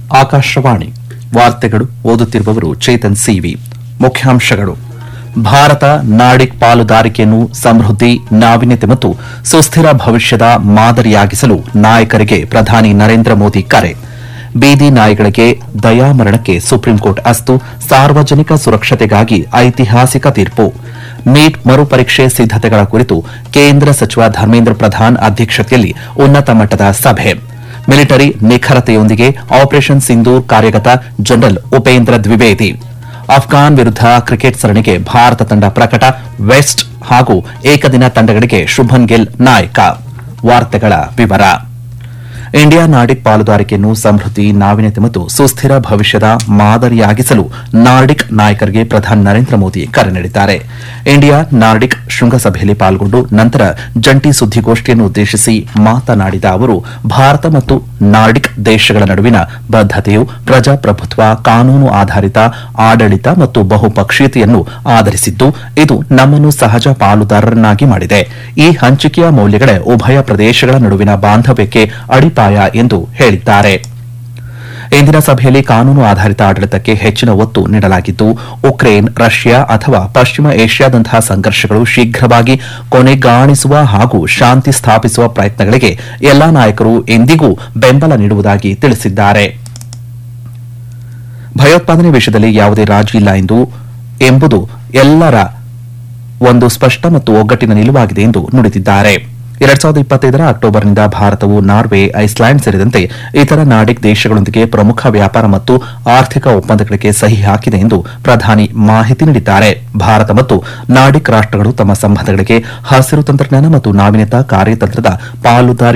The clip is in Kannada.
ಆಕಾಶವಾಣಿ ವಾರ್ತೆಗಳು ಓದುತ್ತಿರುವವರು ಚೇತನ್ ಸಿವಿ ಮುಖ್ಯಾಂಶಗಳು ಭಾರತ ನಾರ್ಡಿಕ್ ಪಾಲುದಾರಿಕೆಯನ್ನು ಸಮೃದ್ಧಿ ನಾವೀನ್ಯತೆ ಮತ್ತು ಸುಸ್ಥಿರ ಭವಿಷ್ಯದ ಮಾದರಿಯಾಗಿಸಲು ನಾಯಕರಿಗೆ ಪ್ರಧಾನಿ ನರೇಂದ್ರ ಮೋದಿ ಕರೆ ಬೀದಿ ನಾಯಿಗಳಿಗೆ ದಯಾಮರಣಕ್ಕೆ ಸುಪ್ರೀಂಕೋರ್ಟ್ ಅಸ್ತು ಸಾರ್ವಜನಿಕ ಸುರಕ್ಷತೆಗಾಗಿ ಐತಿಹಾಸಿಕ ತೀರ್ಪು ನೀಟ್ ಮರುಪರೀಕ್ಷೆ ಸಿದ್ದತೆಗಳ ಕುರಿತು ಕೇಂದ್ರ ಸಚಿವ ಧರ್ಮೇಂದ್ರ ಪ್ರಧಾನ್ ಅಧ್ಯಕ್ಷತೆಯಲ್ಲಿ ಉನ್ನತ ಮಟ್ಟದ ಸಭೆ ಮಿಲಿಟರಿ ನಿಖರತೆಯೊಂದಿಗೆ ಆಪರೇಷನ್ ಸಿಂಧೂರ್ ಕಾರ್ಯಗತ ಜನರಲ್ ಉಪೇಂದ್ರ ದ್ವಿವೇದಿ ಅಫ್ಘಾನ್ ವಿರುದ್ಧ ಕ್ರಿಕೆಟ್ ಸರಣಿಗೆ ಭಾರತ ತಂಡ ಪ್ರಕಟ ವೆಸ್ಟ್ ಹಾಗೂ ಏಕದಿನ ತಂಡಗಳಿಗೆ ಶುಭನ್ ಗಿಲ್ ನಾಯಕ ವಾರ್ತೆಗಳ ವಿವರ ಇಂಡಿಯಾ ನಾರ್ಡಿಕ್ ಪಾಲುದಾರಿಕೆಯನ್ನು ಸಮೃದ್ಧಿ ನಾವೀನ್ಯತೆ ಮತ್ತು ಸುಸ್ಥಿರ ಭವಿಷ್ಯದ ಮಾದರಿಯಾಗಿಸಲು ನಾರ್ಡಿಕ್ ನಾಯಕರಿಗೆ ಪ್ರಧಾನಿ ನರೇಂದ್ರ ಮೋದಿ ಕರೆ ನೀಡಿದ್ದಾರೆ ಇಂಡಿಯಾ ನಾರ್ಡಿಕ್ ಶೃಂಗಸಭೆಯಲ್ಲಿ ಪಾಲ್ಗೊಂಡು ನಂತರ ಜಂಟಿ ಸುದ್ದಿಗೋಷ್ಠಿಯನ್ನು ಉದ್ದೇಶಿಸಿ ಮಾತನಾಡಿದ ಅವರು ಭಾರತ ಮತ್ತು ನಾರ್ಡಿಕ್ ದೇಶಗಳ ನಡುವಿನ ಬದ್ದತೆಯು ಪ್ರಜಾಪ್ರಭುತ್ವ ಕಾನೂನು ಆಧಾರಿತ ಆಡಳಿತ ಮತ್ತು ಬಹುಪಕ್ಷೀಯತೆಯನ್ನು ಆಧರಿಸಿದ್ದು ಇದು ನಮ್ಮನ್ನು ಸಹಜ ಪಾಲುದಾರರನ್ನಾಗಿ ಮಾಡಿದೆ ಈ ಹಂಚಿಕೆಯ ಮೌಲ್ಯಗಳೇ ಉಭಯ ಪ್ರದೇಶಗಳ ನಡುವಿನ ಬಾಂಧವ್ಯಕ್ಕೆ ಅಡಿಪಾಯ ಎಂದು ಹೇಳಿದ್ದಾರೆ ಇಂದಿನ ಸಭೆಯಲ್ಲಿ ಕಾನೂನು ಆಧಾರಿತ ಆಡಳಿತಕ್ಕೆ ಹೆಚ್ಚಿನ ಒತ್ತು ನೀಡಲಾಗಿದ್ದು ಉಕ್ರೇನ್ ರಷ್ಯಾ ಅಥವಾ ಪಶ್ಚಿಮ ಏಷ್ಯಾದಂತಹ ಸಂಘರ್ಷಗಳು ಶೀಘ್ರವಾಗಿ ಕೊನೆಗಾಣಿಸುವ ಹಾಗೂ ಶಾಂತಿ ಸ್ಥಾಪಿಸುವ ಪ್ರಯತ್ನಗಳಿಗೆ ಎಲ್ಲಾ ನಾಯಕರು ಎಂದಿಗೂ ಬೆಂಬಲ ನೀಡುವುದಾಗಿ ತಿಳಿಸಿದ್ದಾರೆ ಭಯೋತ್ಪಾದನೆ ವಿಷಯದಲ್ಲಿ ಯಾವುದೇ ರಾಜಿ ಇಲ್ಲ ಎಂದು ಎಂಬುದು ಎಲ್ಲರ ಒಂದು ಸ್ಪಷ್ಟ ಮತ್ತು ಒಗ್ಗಟ್ಟಿನ ನಿಲುವಾಗಿದೆ ಎಂದು ನುಡಿದಿದ್ದಾರೆ ಎರಡ್ ಸಾವಿರದ ಇಪ್ಪತ್ತೈದರ ಅಕ್ಟೋಬರ್ನಿಂದ ಭಾರತವು ನಾರ್ವೆ ಐಸ್ಲ್ಯಾಂಡ್ ಸೇರಿದಂತೆ ಇತರ ನಾರ್ಡಿಕ್ ದೇಶಗಳೊಂದಿಗೆ ಪ್ರಮುಖ ವ್ಯಾಪಾರ ಮತ್ತು ಆರ್ಥಿಕ ಒಪ್ಪಂದಗಳಿಗೆ ಸಹಿ ಹಾಕಿದೆ ಎಂದು ಪ್ರಧಾನಿ ಮಾಹಿತಿ ನೀಡಿದ್ದಾರೆ ಭಾರತ ಮತ್ತು ನಾರ್ಡಿಕ್ ರಾಷ್ಟಗಳು ತಮ್ಮ ಸಂಬಂಧಗಳಿಗೆ ಹಸಿರು ತಂತ್ರಜ್ಞಾನ ಮತ್ತು ನಾವೀನ್ಯತಾ ಕಾರ್ಯತಂತ್ರದ ಪಾಲುದಾರಿ